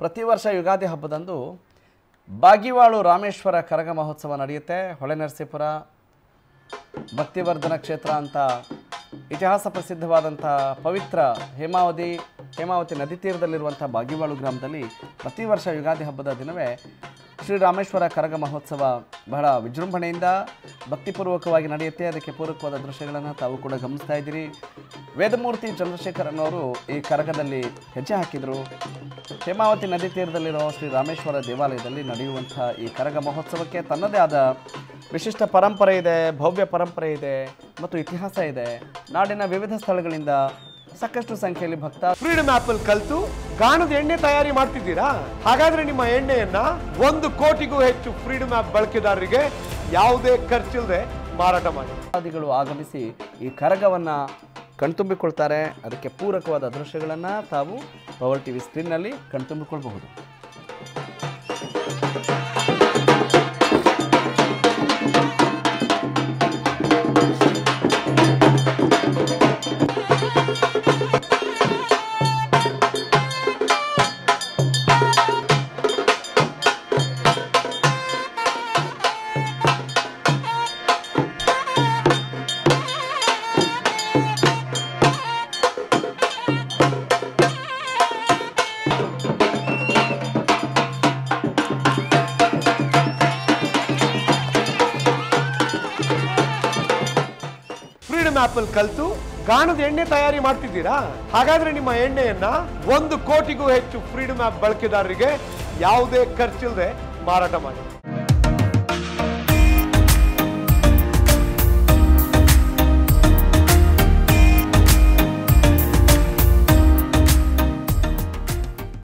ಪ್ರತಿ ವರ್ಷ ಯುಗಾದಿ ಹಬ್ಬದಂದು ಬಾಗಿವಾಳು ರಾಮೇಶ್ವರ ಕರಗ ಮಹೋತ್ಸವ ನಡೆಯುತ್ತೆ ಹೊಳೆನರಸೀಪುರ ಭಕ್ತಿವರ್ಧನ ಕ್ಷೇತ್ರ ಅಂತ ಇತಿಹಾಸ ಪ್ರಸಿದ್ಧವಾದಂಥ ಪವಿತ್ರ ಹೇಮಾವತಿ ಹೇಮಾವತಿ ನದಿ ತೀರದಲ್ಲಿರುವಂಥ ಬಾಗಿವಾಳು ಗ್ರಾಮದಲ್ಲಿ ಪ್ರತಿ ವರ್ಷ ಯುಗಾದಿ ಹಬ್ಬದ ದಿನವೇ ಶ್ರೀರಾಮೇಶ್ವರ ಕರಗ ಮಹೋತ್ಸವ ಬಹಳ ವಿಜೃಂಭಣೆಯಿಂದ ಭಕ್ತಿಪೂರ್ವಕವಾಗಿ ನಡೆಯುತ್ತೆ ಅದಕ್ಕೆ ಪೂರಕವಾದ ದೃಶ್ಯಗಳನ್ನು ತಾವು ಕೂಡ ಗಮನಿಸ್ತಾ ಇದ್ದೀರಿ ವೇದಮೂರ್ತಿ ಚಂದ್ರಶೇಖರನ್ ಅವರು ಈ ಕರಗದಲ್ಲಿ ಹೆಜ್ಜೆ ಹಾಕಿದರು ಹೇಮಾವತಿ ನದಿ ತೀರದಲ್ಲಿರೋ ಶ್ರೀ ರಾಮೇಶ್ವರ ದೇವಾಲಯದಲ್ಲಿ ನಡೆಯುವಂಥ ಈ ಕರಗ ಮಹೋತ್ಸವಕ್ಕೆ ತನ್ನದೇ ಆದ ವಿಶಿಷ್ಟ ಪರಂಪರೆ ಇದೆ ಭವ್ಯ ಪರಂಪರೆ ಇದೆ ಮತ್ತು ಇತಿಹಾಸ ಇದೆ ನಾಡಿನ ವಿವಿಧ ಸ್ಥಳಗಳಿಂದ ಸಾಕಷ್ಟು ಸಂಖ್ಯೆಯಲ್ಲಿ ಭಕ್ತ ಫ್ರೀಡಮ್ ಆಪ್ ಅಲ್ಲಿ ಕಲ್ತು ಗಾಣದ ಎಣ್ಣೆ ತಯಾರಿ ಮಾಡ್ತಿದ್ದೀರಾ ಹಾಗಾದ್ರೆ ನಿಮ್ಮ ಎಣ್ಣೆಯನ್ನ ಒಂದು ಕೋಟಿಗೂ ಹೆಚ್ಚು ಫ್ರೀಡಮ್ ಆಪ್ ಬಳಕೆದಾರರಿಗೆ ಯಾವುದೇ ಖರ್ಚಿಲ್ಲದೆ ಮಾರಾಟ ಮಾಡಿ ಭಕ್ತಾದಿಗಳು ಆಗಮಿಸಿ ಈ ಕರಗವನ್ನು ಕಣ್ತುಂಬಿಕೊಳ್ತಾರೆ ಅದಕ್ಕೆ ಪೂರಕವಾದ ದೃಶ್ಯಗಳನ್ನು ತಾವು ಪವರ್ ಟಿವಿ ಸ್ಕ್ರೀನ್ನಲ್ಲಿ ಕಣ್ತುಂಬಿಕೊಳ್ಬಹುದು ಫ್ರೀಡಮ್ ಆಪ್ ಅಲ್ಲಿ ಕಲ್ತು ಗಾಣದ ಎಣ್ಣೆ ತಯಾರಿ ಮಾಡ್ತಿದ್ದೀರಾ ಹಾಗಾದ್ರೆ ನಿಮ್ಮ ಎಣ್ಣೆಯನ್ನ ಒಂದು ಕೋಟಿಗೂ ಹೆಚ್ಚು ಫ್ರೀಡಮ್ ಆಪ್ ಬಳಕೆದಾರರಿಗೆ ಯಾವುದೇ ಖರ್ಚಿಲ್ಲದೆ ಮಾರಾಟ ಮಾಡಿ